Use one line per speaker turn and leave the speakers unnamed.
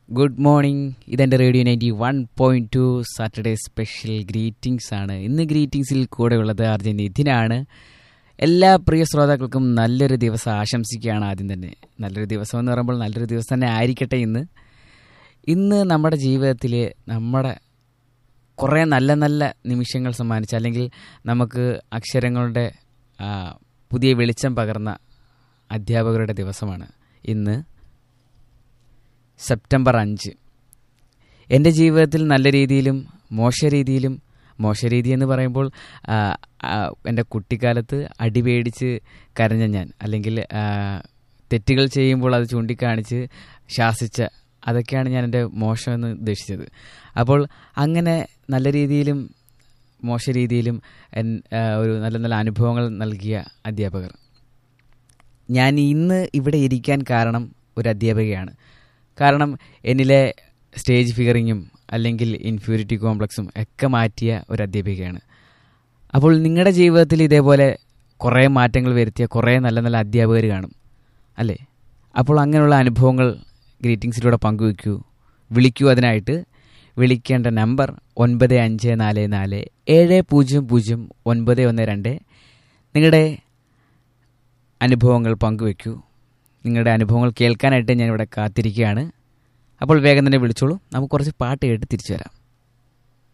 good morning ഇതെൻ്റെ radio ninety one point two Saturday special greetings ആണ് ഇന്ന് ഗ്രീറ്റിംഗ്സിൽ കൂടെ ഉള്ളത് അർജൻ നിധിനാണ് എല്ലാ പ്രിയ ശ്രോതാക്കൾക്കും നല്ലൊരു ദിവസം ആശംസിക്കുകയാണ് ആദ്യം തന്നെ നല്ലൊരു ദിവസം എന്ന് പറയുമ്പോൾ നല്ലൊരു ദിവസം തന്നെ ആയിരിക്കട്ടെ ഇന്ന് ഇന്ന് നമ്മുടെ ജീവിതത്തിൽ നമ്മുടെ കുറേ നല്ല നല്ല നിമിഷങ്ങൾ സമ്മാനിച്ച അല്ലെങ്കിൽ നമുക്ക് അക്ഷരങ്ങളുടെ ആ, പുതിയ വെളിച്ചം പകർന്ന അധ്യാപകരുടെ ദിവസമാണ് ഇന്ന് സെപ്റ്റംബർ അഞ്ച് എൻ്റെ ജീവിതത്തിൽ നല്ല രീതിയിലും മോശ രീതിയിലും മോശ രീതി എന്ന് പറയുമ്പോൾ ആ, ആ, എൻ്റെ കുട്ടിക്കാലത്ത് അടിപേടിച്ച് കരഞ്ഞ ഞാൻ അല്ലെങ്കിൽ ആ, തെറ്റുകൾ ചെയ്യുമ്പോൾ അത് ചൂണ്ടിക്കാണിച്ച് ശാസിച്ച അതൊക്കെയാണ് ഞാൻ എൻ്റെ മോശം എന്ന് ഉദ്ദേശിച്ചത് അപ്പോൾ അങ്ങനെ നല്ല രീതിയിലും മോശ രീതിയിലും എൻ- ആ, ഒരു നല്ല നല്ല അനുഭവങ്ങൾ നൽകിയ അധ്യാപകർ ഞാൻ ഇന്ന് ഇവിടെ ഇരിക്കാൻ കാരണം ഒരു അധ്യാപികയാണ് കാരണം എന്നിലെ സ്റ്റേജ് ഫിഗറിങ്ങും അല്ലെങ്കിൽ ഇൻഫ്യൂരിറ്റി കോംപ്ലക്സും ഒക്കെ മാറ്റിയ ഒരു അധ്യാപികയാണ് അപ്പോൾ നിങ്ങളുടെ ജീവിതത്തിൽ ഇതേപോലെ കുറേ മാറ്റങ്ങൾ വരുത്തിയ കുറേ നല്ല നല്ല അധ്യാപകർ കാണും അല്ലേ അപ്പോൾ അങ്ങനെയുള്ള അനുഭവങ്ങൾ ഗ്രീറ്റിംഗ്സിലൂടെ പങ്കുവയ്ക്കൂ വിളിക്കൂ അതിനായിട്ട് വിളിക്കേണ്ട നമ്പർ ഒൻപത് അഞ്ച് നാല് നാല് ഏഴ് പൂജ്യം പൂജ്യം ഒൻപത് ഒന്ന് രണ്ട് നിങ്ങളുടെ അനുഭവങ്ങൾ പങ്കുവെക്കൂ നിങ്ങളുടെ അനുഭവങ്ങൾ കേൾക്കാനായിട്ട് ഞാൻ ഇവിടെ കാത്തിരിക്കുകയാണ് അപ്പോൾ വേഗം തന്നെ വിളിച്ചോളൂ നമുക്ക് കുറച്ച് പാട്ട് കേട്ട് തിരിച്ചു വരാം